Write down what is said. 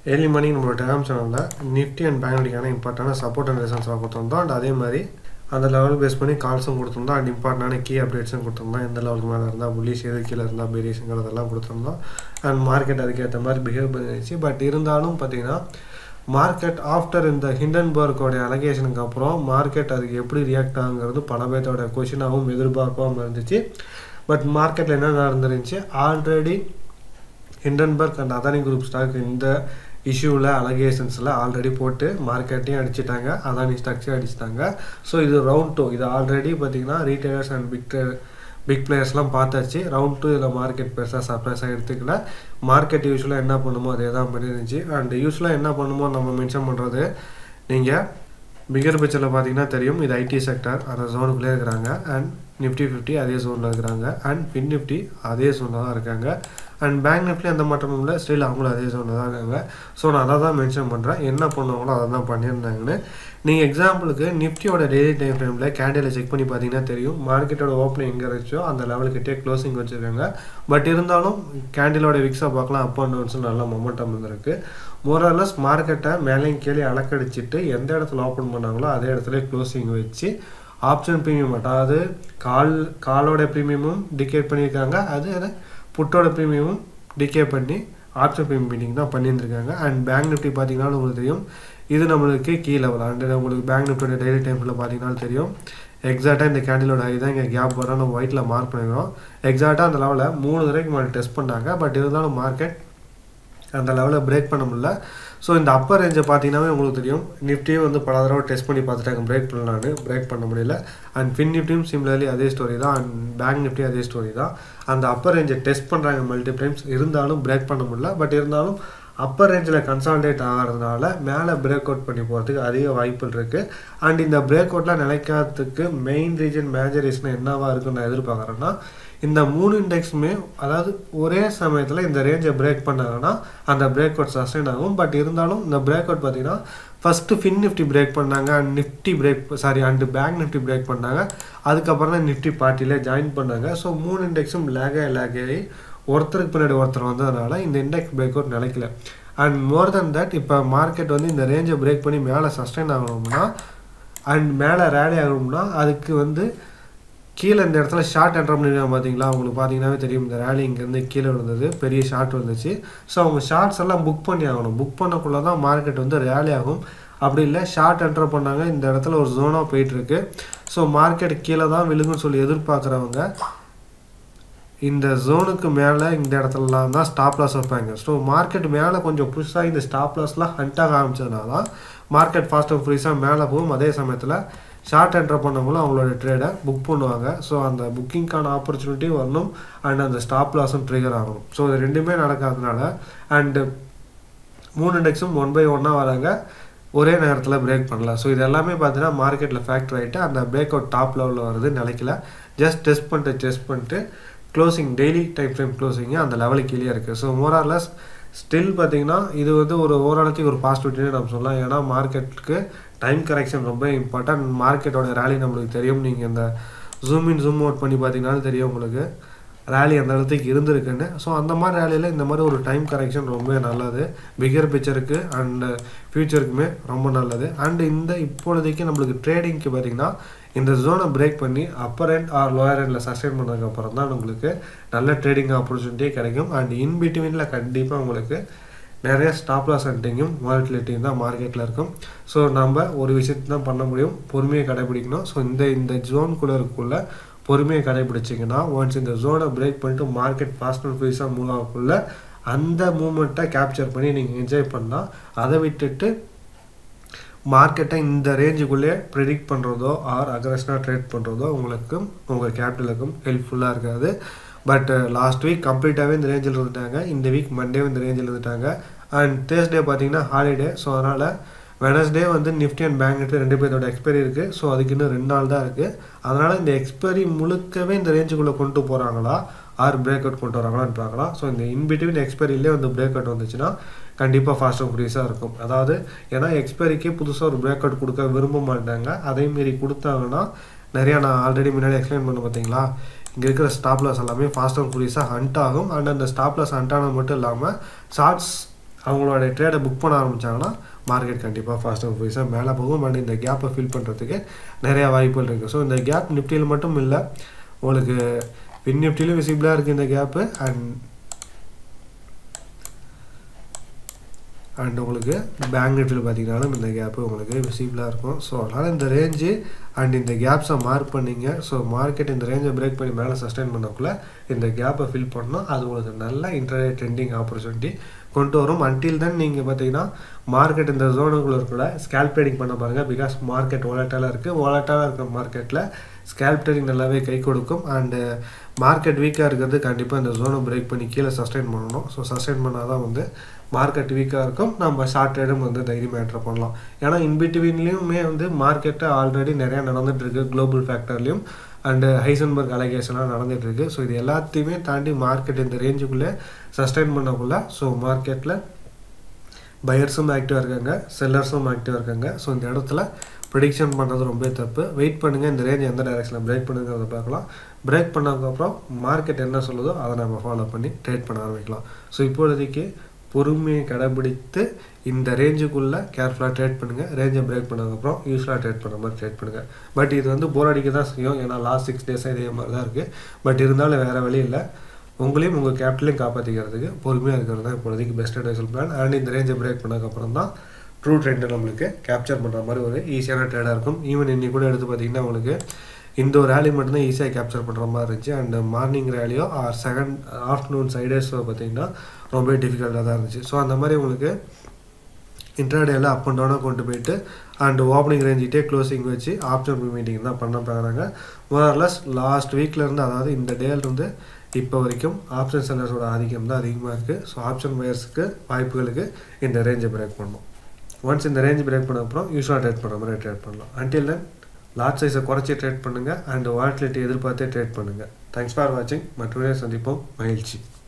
early morning நம்மளோட டெலாம் சேனலில் நிஃப்டி அண்ட் பேங்க் நிஃப்டிக்கான இம்பார்ட்டான சப்போர்ட் அண்ட் ரெசன்ஸ்லாம் கொடுத்துருந்தோம் அண்ட் அதே மாதிரி அந்த லெவல் பேஸ் பண்ணி கால்ஸும் கொடுத்துருந்தோம் அண்ட் இம்பார்ட்டண்டான கீ அப்டேட்ஸும் கொடுத்துருந்தோம் எந்த லெவலுக்கு மேலே இருந்தால் புள்ளிஸ் எது கீழே இருந்தால் பெரியஸுங்கிறதெல்லாம் கொடுத்துருந்தோம் அண்ட் மார்க்கெட் அதுக்கேற்ற மாதிரி பிஹேவ் பண்ணிருச்சு பட் இருந்தாலும் பார்த்தீங்கன்னா மார்க்கெட் ஆஃப்டர் இந்த ஹிண்டன்பர்க்கோடைய அலகேஷனுக்கு அப்புறம் மார்க்கெட் அதுக்கு எப்படி ரியாக்ட் ஆகுங்கிறது பல பேர்த்தோட கொஷினாகவும் எதிர்பார்ப்பாகவும் இருந்துச்சு பட் மார்க்கெட்டில் என்ன நடந்துருந்துச்சு already Hindenburg and Adani group stock இந்த இஷ்யூவில் அலகேஷன்ஸில் ஆல்ரெடி போட்டு மார்க்கெட்டையும் அடிச்சிட்டாங்க அதானி ஸ்டாக்ஸையும் அடிச்சிட்டாங்க ஸோ இது ரவுண்ட் டூ இது ஆல்ரெடி பார்த்தீங்கன்னா ரீட்டைலர்ஸ் அண்ட் பிக் பிக் பிளேயர்ஸ்லாம் பார்த்தாச்சு ரவுண்ட் டூ இதில் மார்க்கெட் பெருசாக சர்ப்ரைஸாக எடுத்துக்கல மார்க்கெட் யூஸ்வலாக என்ன பண்ணுமோ அதே தான் பண்ணிருந்துச்சு அண்ட் யூஸ்வலாக என்ன பண்ணுமோ நம்ம மென்ஷன் பண்ணுறது நீங்கள் பிகர் பிக்சரில் பார்த்தீங்கன்னா தெரியும் இது ஐடி செக்டர் அந்த ஜோனுக்குள்ளே இருக்கிறாங்க அண்ட் நிஃப்டி ஃபிஃப்டி அதே ஜோனில் இருக்கிறாங்க அண்ட் ஃபின் நிஃப்டி அதே ஜோனில் தான் இருக்காங்க அண்ட் பேங்க் நிஃப்டி அந்த மாற்றமும் இல்லை ஸ்டில் அவங்களும் அதே ஜோனில் தான் இருக்காங்க ஸோ நான் அதை தான் மென்ஷன் பண்ணுறேன் என்ன பண்ணுவாங்களோ அதை தான் பண்ணியிருந்தாங்கன்னு நீங்கள் எக்ஸாம்பிளுக்கு நிஃப்டியோட டெய்லி டைம் ஃப்ரேமில் கேண்டில் செக் பண்ணி பார்த்தீங்கன்னா தெரியும் மார்க்கெட்டோட ஓப்பனிங் எங்கே இருந்துச்சோ அந்த லெவலுக்கிட்டே க்ளோசிங் வச்சுருக்காங்க பட் இருந்தாலும் கேண்டிலோட விக்ஸை பார்க்கலாம் அப் அண்ட் டவுன்ஸும் நல்ல மொமெண்டம் இருந்திருக்கு மோரலஸ் மார்க்கெட்டை மேலேயும் கீழே அலக்கடிச்சிட்டு எந்த இடத்துல ஓப்பன் பண்ணாங்களோ அதே இடத்துல க்ளோசிங் வச்சு ஆப்ஷன் ப்ரீமியம் அதாவது கால் காலோட ப்ரீமியமும் டிகேட் பண்ணியிருக்காங்க அது அது புட்டோட ப்ரீமியமும் டிகே பண்ணி ஆப்ஷன் ப்ரீமியம் மீட்டிங் தான் பண்ணியிருந்திருக்காங்க அண்ட் பேங்க் நிஃப்டி பார்த்தீங்கன்னா உங்களுக்கு தெரியும் இது நம்மளுக்கு கீ லெவல் அண்ட் உங்களுக்கு பேங்க் நிஃப்டியோட டெய்லி டைமில் பார்த்தீங்கன்னா தெரியும் எக்ஸாக்டாக இந்த கேண்டிலோட ஹை தான் இங்கே கேப் வர நம்ம ஒயிட்டில் மார்க் பண்ணிக்கிறோம் எக்ஸாக்டாக அந்த லெவலில் மூணு தடவைக்கு மேலே டெஸ்ட் பண்ணாங்க பட் இருந்தாலும் மார்க்கெட் அந்த லெவலில் பிரேக் பண்ண முடியல ஸோ இந்த அப்பர் ரேஞ்சை பார்த்தீங்கன்னாவே உங்களுக்கு தெரியும் நிஃப்டியும் வந்து பல தடவை டெஸ்ட் பண்ணி பார்த்துட்டாங்க பிரேக் பண்ணலான்னு பிரேக் பண்ண முடியல அண்ட் ஃபின் நிஃப்டியும் சிம்லர்லி அதே ஸ்டோரி தான் அண்ட் பேங்க் நிஃப்டி அதே ஸ்டோரி தான் அந்த அப்பர் ரேஞ்சை டெஸ்ட் பண்ணுறாங்க மல்டி டைம்ஸ் இருந்தாலும் பிரேக் பண்ண முடியல பட் இருந்தாலும் அப்பர் ரேஞ்சில் கன்சால்டேட் ஆகிறதுனால மேலே பிரேக் அவுட் பண்ணி போகிறதுக்கு அதிக வாய்ப்புகள் இருக்குது அண்ட் இந்த பிரேக் அவுட்லாம் நிலைக்காததுக்கு மெயின் ரீஜன் மேஜர் ரீசன் என்னவாக இருக்குன்னு நான் எதிர்பார்க்குறேன்னா இந்த மூணு இண்டெக்ஸுமே அதாவது ஒரே சமயத்தில் இந்த ரேஞ்சை பிரேக் பண்ணாங்கன்னா அந்த பிரேக் அவுட் சஸ்டைன் ஆகும் பட் இருந்தாலும் இந்த பிரேக் அவுட் பார்த்தீங்கன்னா ஃபஸ்ட்டு ஃபின் நிஃப்டி பிரேக் பண்ணாங்க and Nifty break sorry and bank Nifty break பண்ணாங்க அதுக்கப்புறம் தான் நிஃப்டி பார்ட்டியில் ஜாயின் பண்ணாங்க ஸோ மூணு இண்டெக்ஸும் லேகாக லேகாகி ஒருத்தருக்கு பின்னாடி ஒருத்தர் வந்ததுனால இந்த இண்டெக்ஸ் பிரேக் அவுட் நிலைக்கல அண்ட் மோர் தென் தட் இப்போ மார்க்கெட் வந்து இந்த ரேஞ்சை பிரேக் பண்ணி மேலே சஸ்டைன் ஆகணும்னா அண்ட் மேலே ரேலி ஆகணும்னா அதுக்கு வந்து கீழே இந்த இடத்துல ஷார்ட் என்ட்ரு பண்ணிருக்காங்க பார்த்தீங்களா அவங்களுக்கு பார்த்தீங்கன்னாவே தெரியும் இந்த ரேலி இங்கேருந்து கீழே விழுந்தது பெரிய ஷார்ட் வந்துச்சு ஸோ அவங்க ஷார்ட்ஸ் எல்லாம் புக் பண்ணி ஆகணும் புக் பண்ணக்குள்ளே தான் மார்க்கெட் வந்து ரேலி ஆகும் அப்படி இல்லை ஷார்ட் என்ட்ரு பண்ணாங்க இந்த இடத்துல ஒரு ஜோனாக போயிட்டுருக்கு ஸோ மார்க்கெட் கீழே தான் விழுகுன்னு சொல்லி எதிர்பார்க்குறவங்க இந்த ஜோனுக்கு மேலே இந்த இடத்துலலாம் தான் ஸ்டாப் லாஸ் வைப்பாங்க ஸோ மார்க்கெட் மேலே கொஞ்சம் புதுசாக இந்த ஸ்டாப் லாஸ்லாம் ஹண்டாக ஆரம்பிச்சதுனால தான் மார்க்கெட் ஃபாஸ்ட் அண்ட் ஃப்ரீஸாக மேலே போகும் அதே சமயத்தில் ஷார்ட் என்ட்ரு பண்ணவங்களும் அவங்களோட ட்ரேடை புக் பண்ணுவாங்க ஸோ அந்த புக்கிங்க்கான ஆப்பர்ச்சுனிட்டி வரணும் அண்ட் அந்த ஸ்டாப் லாஸும் ட்ரிகர் ஆகணும் ஸோ இது ரெண்டுமே நடக்காதனால அண்டு மூணு இண்டெக்ஸும் ஒன் பை ஒன்னாக வராங்க ஒரே நேரத்தில் பிரேக் பண்ணல ஸோ இது எல்லாமே பார்த்தீங்கன்னா மார்க்கெட்டில் ஃபேக்டர் ஆகிட்டு அந்த பிரேக் அவுட் டாப் லெவலில் வருது நிலைக்கல ஜஸ்ட் டெஸ்ட் பண்ணிட்டு டெஸ்ட் பண்ணிட்டு க்ளோசிங் டெய்லி டைம் ஃப்ரேம் க்ளோசிங்கு அந்த லெவலுக்கு கீழே இருக்குது ஸோ மோரார்லெஸ் ஸ்டில் பார்த்தீங்கன்னா இது வந்து ஒரு ஓரளவுக்கு ஒரு பாசிட்டிவிட்டின்னு நம்ம சொல்லலாம் ஏன்னா மார்க்கெட்டுக்கு டைம் கரெக்ஷன் ரொம்ப இம்பார்ட்டன்ட் மார்க்கெட்டோட ரேலி நம்மளுக்கு தெரியும் நீங்கள் இந்த ஜூம் இன் ஜூம் அவுட் பண்ணி பார்த்தீங்கன்னாலும் தெரியும் உங்களுக்கு ரேலி அந்த இடத்துக்கு இருந்திருக்குன்னு ஸோ அந்த மாதிரி ரேலியில் இந்த மாதிரி ஒரு டைம் கரெக்ஷன் ரொம்ப நல்லது பிகர் பிக்சருக்கு அண்டு ஃப்யூச்சருக்குமே ரொம்ப நல்லது அண்டு இந்த இப்பொழுதைக்கு நம்மளுக்கு ட்ரேடிங்க்கு பார்த்திங்கன்னா இந்த ஜோனை பிரேக் பண்ணி அப்பர் எண்ட் ஆர் லோயர் எண்டில் சஸ்டைன் பண்ணதுக்கப்புறம் தான் உங்களுக்கு நல்ல ட்ரேடிங் ஆப்பர்ச்சுனிட்டியே கிடைக்கும் அண்ட் இன் பிட்வீனில் கண்டிப்பாக உங்களுக்கு நிறைய ஸ்டாப் லாஸ் ஹண்டிங்கும் வாலிட்டிலிட்டியும் தான் மார்க்கெட்டில் இருக்கும் ஸோ நம்ம ஒரு விஷயத்தை தான் பண்ண முடியும் பொறுமையை கடைபிடிக்கணும் ஸோ இந்த இந்த ஜோனுக்குள்ளே இருக்குள்ள பொறுமையை கடைபிடிச்சிங்கன்னா ஒன்ஸ் இந்த ஜோனை பிரேக் பண்ணிட்டு மார்க்கெட் ஃபாஸ்ட் அண்ட் ஃப்ரீஸாக மூவ் ஆகக்குள்ள அந்த மூமெண்ட்டை கேப்சர் பண்ணி நீங்கள் என்ஜாய் பண்ணால் அதை விட்டுட்டு மார்க்கெட்டை இந்த ரேஞ்சுக்குள்ளே ப்ரெடிக்ட் பண்ணுறதோ ஆர் அக்ரஷனாக ட்ரேட் பண்ணுறதோ உங்களுக்கும் உங்கள் கேபிட்டலுக்கும் ஹெல்ப்ஃபுல்லாக இருக்காது பட் லாஸ்ட் வீக் கம்ப்ளீட்டாகவே இந்த ரேஞ்சில் இருந்துட்டாங்க இந்த வீக் மண்டேவும் இந்த ரேஞ்சில் இருந்துட்டாங்க அண்ட் தேர்ஸ்டே பார்த்தீங்கன்னா ஹாலிடே ஸோ அதனால் வெனஸ்டே வந்து நிஃப்டி அண்ட் பேங்க் நிஃப்டி ரெண்டு பேர்த்தோட எக்ஸ்பைரி இருக்குது ஸோ அதுக்கு இன்னும் ரெண்டு நாள் தான் இருக்குது அதனால் இந்த எக்ஸ்பைரி முழுக்கவே இந்த ரேஞ்சுக்குள்ளே கொண்டு போகிறாங்களா ஆர் பிரேக் அவுட் கொண்டு வராங்களான்னு பார்க்கலாம் ஸோ இந்த இன்பிட்வீன் எக்ஸ்பைரியிலே வந்து பிரேக் அவுட் வந்துச்சுன்னா கண்டிப்பாக ஃபாஸ்ட் அண்ட் ஃப்ரீஸாக இருக்கும் அதாவது ஏன்னா எக்ஸ்பைரிக்கே புதுசாக ஒரு பிரேக் அவுட் கொடுக்க விரும்ப மாட்டாங்க அதேமாரி கொடுத்தாங்கன்னா நிறையா நான் ஆல்ரெடி முன்னாடி எக்ஸ்பிளைன் பண்ண பார்த்தீங்களா இங்கே இருக்கிற ஸ்டாப் லாஸ் எல்லாமே ஃபாஸ்ட் அண்ட் ஃப்ரீஸாக ஹண்ட் ஆகும் அண்ட் அந்த ஸ்டாப் லாஸ் ஹண்ட் ஆனது மட்டும் இல்லாமல் ஷார்ட்ஸ் அவங்களோட ட்ரேடை புக் பண்ண ஆரம்பித்தாங்கன்னா மார்க்கெட் கண்டிப்பாக ஃபாஸ்ட் அண்ட் ஃபைஸாக மேலே போகும் அண்ட் இந்த கேப்பை ஃபில் பண்ணுறதுக்கு நிறையா வாய்ப்புகள் இருக்குது ஸோ இந்த கேப் நிஃப்டியில் மட்டும் இல்லை உங்களுக்கு பின் நிஃப்டியிலும் விசிபிளாக இருக்குது இந்த கேப்பு அண்ட் அண்ட் உங்களுக்கு பேங்க் நிஃப்டியில் பார்த்தீங்கன்னாலும் இந்த கேப்பு உங்களுக்கு விசிபிளாக இருக்கும் ஸோ அதனால் இந்த ரேஞ்சு அண்ட் இந்த கேப்ஸை மார்க் பண்ணிங்க ஸோ மார்க்கெட் இந்த ரேஞ்சை பிரேக் பண்ணி மேலே சஸ்டைன் பண்ணக்குள்ள இந்த கேப்பை ஃபில் பண்ணணும் அது உங்களுக்கு நல்ல இன்டர்நெட் ட்ரெண்டிங் ஆப்பர்ச்சுனிட்டி கொண்டு வரும் அன்டில் தென் நீங்கள் பார்த்தீங்கன்னா மார்க்கெட் இந்த ஜோனுக்குள்ள இருக்கல ஸ்கேல்ப் ட்ரேடிங் பண்ண பாருங்கள் பிகாஸ் மார்க்கெட் ஓலட்டாலாக இருக்குது ஓலட்டாலாக இருக்கிற மார்க்கெட்டில் ஸ்கேல்ப் ட்ரேடிங் நல்லாவே கை கொடுக்கும் அண்டு மார்க்கெட் வீக்காக இருக்கிறது கண்டிப்பாக இந்த ஜோனை பிரேக் பண்ணி கீழே சஸ்டைன் பண்ணணும் ஸோ சஸ்டைன் பண்ணால் தான் வந்து மார்க்கெட் வீக்காக இருக்கும் நம்ம ஷார்ட் ட்ரேடும் வந்து தைரியமாக என்ட்ரு பண்ணலாம் ஏன்னா இன்பிட்வீன்லேயுமே வந்து மார்க்கெட்டை ஆல்ரெடி நிறையா நடந்துட்டு இருக்கு குளோபல் ஃபேக்டர்லேயும் அண்டு ஹைசன்பர்க் அலகேஷன்லாம் நடந்துட்டு இருக்கு ஸோ இது எல்லாத்தையுமே தாண்டி மார்க்கெட் இந்த ரேஞ்சுக்குள்ளே சஸ்டைன் பண்ணக்குள்ள ஸோ மார்க்கெட்டில் பையர்ஸும் ஆக்டிவாக இருக்காங்க செல்லர்ஸும் ஆக்டிவாக இருக்காங்க ஸோ இந்த இடத்துல ப்ரிடிக்ஷன் பண்ணுறது ரொம்ப தப்பு வெயிட் பண்ணுங்கள் இந்த ரேஞ்ச் எந்த டைரக்ஷனில் பிரேக் பண்ணுங்கிறத பார்க்கலாம் பிரேக் பண்ணதுக்கப்புறம் மார்க்கெட் என்ன சொல்லுதோ அதை நம்ம ஃபாலோ பண்ணி ட்ரேட் பண்ண ஆரம்பிக்கலாம் ஸோ இப்பொழுதைக்கு பொறுமையை கடைபிடித்து இந்த ரேஞ்சுக்குள்ளே கேர்ஃபுல்லாக ட்ரேட் பண்ணுங்கள் ரேஞ்சை பிரேக் பண்ணதுக்கப்புறம் யூஸ்ஃபுல்லாக ட்ரேட் பண்ணுற மாதிரி ட்ரேட் பண்ணுங்கள் பட் இது வந்து போர் அடிக்க தான் செய்யும் ஏன்னா லாஸ்ட் சிக்ஸ் டேஸாக இதே மாதிரி தான் இருக்குது பட் இருந்தாலும் வேறு வழி இல்லை உங்களையும் உங்கள் கேபிட்டலையும் காப்பாற்றிக்கிறதுக்கு பொறுமையாக இருக்கிறது தான் இப்போதைக்கு பெஸ்ட் அட்வைசல் பிளான் அண்ட் இந்த ரேஞ்சை பிரேக் பண்ணதுக்கப்புறம் தான் ட்ரூ ட்ரெண்டை நம்மளுக்கு கேப்சர் பண்ணுற மாதிரி ஒரு ஈஸியான ட்ரேடாக இருக்கும் ஈவன் இன்னி கூட எடுத்து பார்த்தீங்கன்னா உங்களுக்கு இந்த ஒரு ரேலி மட்டும்தான் ஈஸியாக கேப்சர் பண்ணுற மாதிரி இருந்துச்சு அண்ட் மார்னிங் ரேலியோ ஆர் செகண்ட் ஆஃப்டர்நூன் சைடேஸோ பார்த்தீங்கன்னா ரொம்ப டிஃபிகல்ட்டாக தான் இருந்துச்சு ஸோ அந்த மாதிரி உங்களுக்கு இன்டர்டேல அப் அண்ட் டவுனாக கொண்டு போயிட்டு அண்ட் ஓப்பனிங் ரேஞ்சிட்டே க்ளோசிங் வச்சு ஆப்ஷன் மீட்டிங் தான் பண்ண போகிறாங்க மோரலஸ் லாஸ்ட் வீக்லேருந்து அதாவது இந்த டேலேருந்து இப்போ வரைக்கும் ஆப்ஷன் செல்லர்ஸோட ஆதிக்கம் தான் அதிகமாக இருக்குது ஸோ ஆப்ஷன் பயர்ஸுக்கு வாய்ப்புகளுக்கு இந்த ரேஞ்சை பிரேக் பண்ணணும் ஒன்ஸ் இந்த ரேஞ்ச் பிரேக் பண்ண அப்புறம் யூஸ்வலாக ட்ரேட் பண்ணுற மாதிரி ட்ரேட் பண்ணலாம் அன்டில் தென் லார்ஜ் சைஸை குறைச்சி ட்ரேட் பண்ணுங்கள் அண்ட் வாலட்டிலிட்டி எதிர்பார்த்தே ட்ரேட் பண்ணுங்கள் தேங்க்ஸ் ஃபார் வாட்சிங் மற்றொரு சந்திப்போம் மகிழ்ச்சி